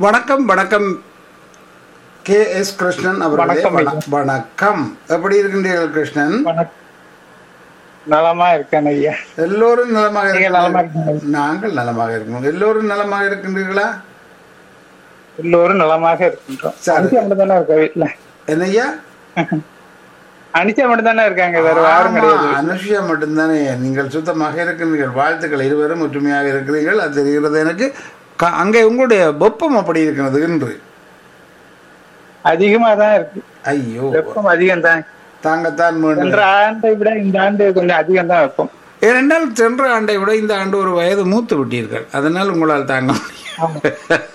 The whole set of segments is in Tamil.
வணக்கம் வணக்கம் கே எஸ் கிருஷ்ணன் அவர்களே வணக்கம் வண- வணக்கம் எப்படி இருக்கின்றீர்கள் கிருஷ்ணன் வணக்கம் நலமா இருக்கேன் ஐயா எல்லோரும் நலமாக நீங்க நலமா இருக்கீங்களா? இருக்கின்றீர்கள் நாங்கள் நலமாக இருக்கணும் எல்லோரும் நலமாக இருக்கின்றீர்களா எல்லோரும் நலமாக இருக்கின்றோம் சரி. அனிச்சா மட்டும் தானே இருக்கா வீட்டுல என்னய்யா அனிச்சா மட்டும் தானே இருக்காங்க வேற யாரும் ஆமா, கிடையாது அனுஷியா மட்டும்தானே நீங்கள் சுத்தமாக இருக்கின்றீர்கள் வாழ்த்துக்கள் இருவரும் ஒற்றுமையாக இருக்கிறீர்கள் அது தெரிகிறது எனக்கு க- அங்கே உங்களுடைய வெப்பம் அப்படி இருக்கிறது என்று அதிகமா தான் இருக்கு ஐயோ வெப்பம் அதிகம் தான் தாங்கத்தான் வேண்டும் சென்ற ஆண்டை விட இந்த ஆண்டு கொஞ்சம் அதிகம் தான் வெப்பம் ஏனென்றால் சென்ற ஆண்டை விட இந்த ஆண்டு ஒரு வயது மூத்து விட்டீர்கள் அதனால் உங்களால் தாங்க முடியும்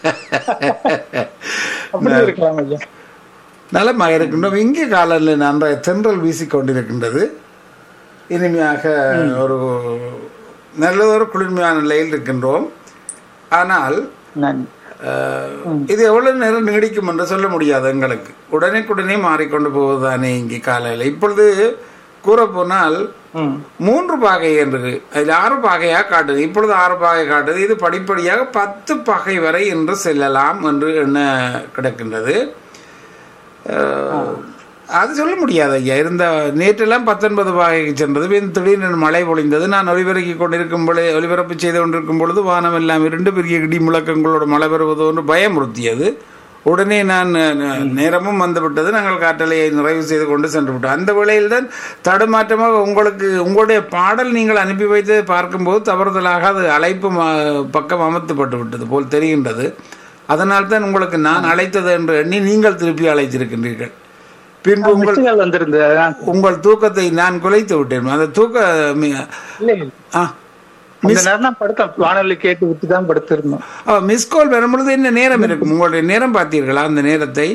அப்படி இருக்கலாம் ஐயா நலமாக இருக்கின்றோம் இங்கே காலையில் நன்றாக தென்றல் வீசிக்கொண்டிருக்கின்றது இனிமையாக ஒரு நல்லதொரு குளிர்மையான நிலையில் இருக்கின்றோம் ஆனால் நன்றி அஹ், இது எவ்வளவு நேரம் நீடிக்கும் என்று சொல்ல முடியாது எங்களுக்கு உடனேக்குடனே மாறிக்கொண்டு போவதுதானே இங்கே காலையில் இப்பொழுது கூற போனால் ம் மூன்று பாகை என்று அதில் ஆறு பாகையாக காட்டுது இப்பொழுது ஆறு பாகை காட்டுது இது படிப்படியாக பத்து பாகை வரை என்று செல்லலாம் என்று எண்ண கிடக்கின்றது அஹ், அது சொல்ல முடியாது ஐயா இருந்த நேற்றெல்லாம் பத்தொன்பது பாகைக்கு சென்றது பின் திடீர்னு மழை பொழிந்தது நான் ஒலிபரப்பி கொண்டிருக்கும் பொழுது ஒலிபரப்பு செய்து கொண்டிருக்கும் பொழுது வானம் எல்லாம் இரண்டு பெரிய இடி முழக்கங்களோட மழை பெறுவது ஒன்று பயமுறுத்தியது உடனே நான் அஹ், நேரமும் வந்துவிட்டது நாங்கள் காட்டலையை நிறைவு செய்து கொண்டு சென்று விட்டோம் அந்த வேளையில் தான் தடுமாற்றமாக உங்களுக்கு உங்களுடைய பாடல் நீங்கள் அனுப்பி வைத்து பார்க்கும்போது தவறுதலாக அது அழைப்பு ம- பக்கம் அமர்த்தப்பட்டு விட்டது போல் தெரிகின்றது அதனால் தான் உங்களுக்கு நான் அழைத்தது என்று எண்ணி நீங்கள் திருப்பி அழைத்திருக்கின்றீர்கள் பின்பு உங்கள் மிஸ்டுகள் வந்திருந்தது அதான் உங்கள் தூக்கத்தை நான் குலைத்து விட்டேன் அந்த தூக்க மி- இல்ல இல்ல. ஆ அந்த நேரம் தான் படுத்தோம் வானொலி கேட்டு விட்டு தான் படுத்திருந்தோம் மிஸ் கால் வரும்பொழுது என்ன நேரம் இருக்கும் உங்களுடைய நேரம் பார்த்தீர்களா அந்த நேரத்தை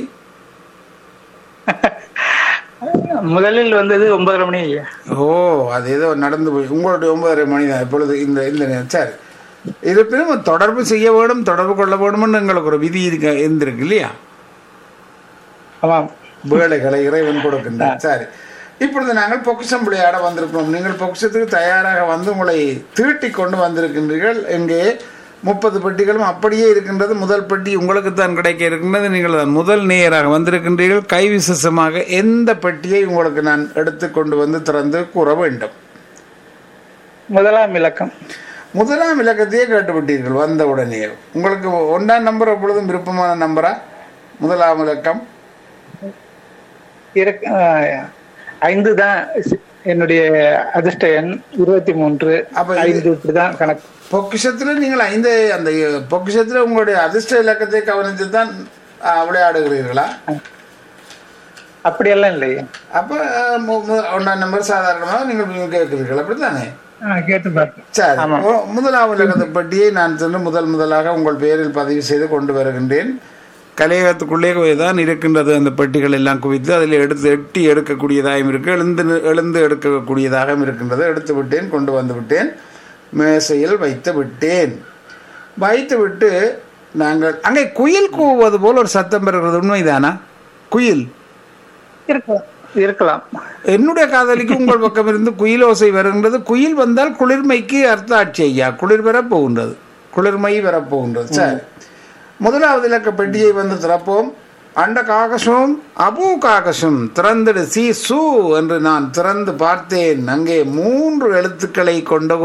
முதலில் வந்தது ஒன்பதரை மணி ஐயா ஓ அது ஏதோ நடந்து போய் உங்களுடைய ஒன்பதரை மணி தான் இப்பொழுது இந்த இந்த நேரம் சரி இருப்பினும் தொடர்பு செய்ய வேண்டும் தொடர்பு கொள்ள வேண்டும்னு எங்களுக்கு ஒரு விதி இருக்க இருந்திருக்கு இல்லையா ஆமாம் வேலைகளை இறைவன் கொடுக்கின்றார் சரி இப்பொழுது நாங்கள் பொக்கிஷம் விளையாட வந்திருக்கிறோம் நீங்கள் பொக்கிஷத்துக்கு தயாராக வந்து உங்களை தீட்டி கொண்டு வந்திருக்கின்றீர்கள் இங்கே முப்பது பெட்டிகளும் அப்படியே இருக்கின்றது முதல் பெட்டி உங்களுக்கு தான் கிடைக்க இருக்கின்றது நீங்கள் தான் முதல் நேயராக வந்திருக்கின்றீர்கள் கை விசேஷமாக எந்த பெட்டியை உங்களுக்கு நான் எடுத்து கொண்டு வந்து திறந்து கூற வேண்டும் முதலாம் இலக்கம் முதலாம் இலக்கத்தையே கேட்டுவிட்டீர்கள் வந்த உடனே உங்களுக்கு ஒன்றாம் நம்பர் எப்பொழுதும் விருப்பமான நம்பரா முதலாம் இலக்கம் இருக்கு ஆஹ், ஐந்து தான் என்னுடைய அதிர்ஷ்ட எண் இருபத்தி மூன்று அப்ப இது- ஐந்து இப்படிதான் கணக்கு பொக்கிஷத்துல நீங்கள் ஐந்து அந்த பொக்கிஷத்துல உங்களுடைய அதிர்ஷ்ட இலக்கத்தை கவனித்து தான் ஆ, விளையாடுகிறீர்களா அப்படியெல்லாம் இல்லையே அப்ப ஆ, மு- மு- ஒன்றாம் நம்பர் சாதாரணமாக நீங்கள் கேட்கிறீர்கள் அப்படித்தானே ஆஹ், கேட்டு பார்த்தேன் சரி ஓ- முதலாவது இலக்கத்தை பட்டியை நான் சென்று முதல் முதலாக உங்கள் பெயரில் பதிவு செய்து கொண்டு வருகின்றேன் கலையகத்துக்குள்ளே தான் இருக்கின்றது அந்த பெட்டிகள் எல்லாம் குவித்து அதில் எடுத்து எட்டி எடுக்கக்கூடியதாகவும் இருக்கு எழுந்து நி- எழுந்து எடுக்கக்கூடியதாகவும் இருக்கின்றது எடுத்து விட்டேன் கொண்டு வந்து விட்டேன் மேசையில் வைத்து விட்டேன் வைத்து விட்டு நாங்கள் அங்கே குயில் கூவுவது போல் ஒரு சத்தம் பெறுகிறது உண்மைதானா குயில் இருக்கலாம் இருக்கலாம் என்னுடைய காதலிக்கு உங்கள் பக்கம் இருந்து குயில் ஓசை வருகின்றது குயில் வந்தால் குளிர்மைக்கு அர்த்தாட்சி ஐயா குளிர் வரப் போகின்றது குளிர்மை வரப்போகின்றது சரி முதலாவது இலக்க பெட்டியை வந்து திறப்போம் அண்ட காகசம் அபு காகசம் திறந்திடு சி சு என்று நான் திறந்து பார்த்தேன் அங்கே மூன்று எழுத்துக்களை கொண்ட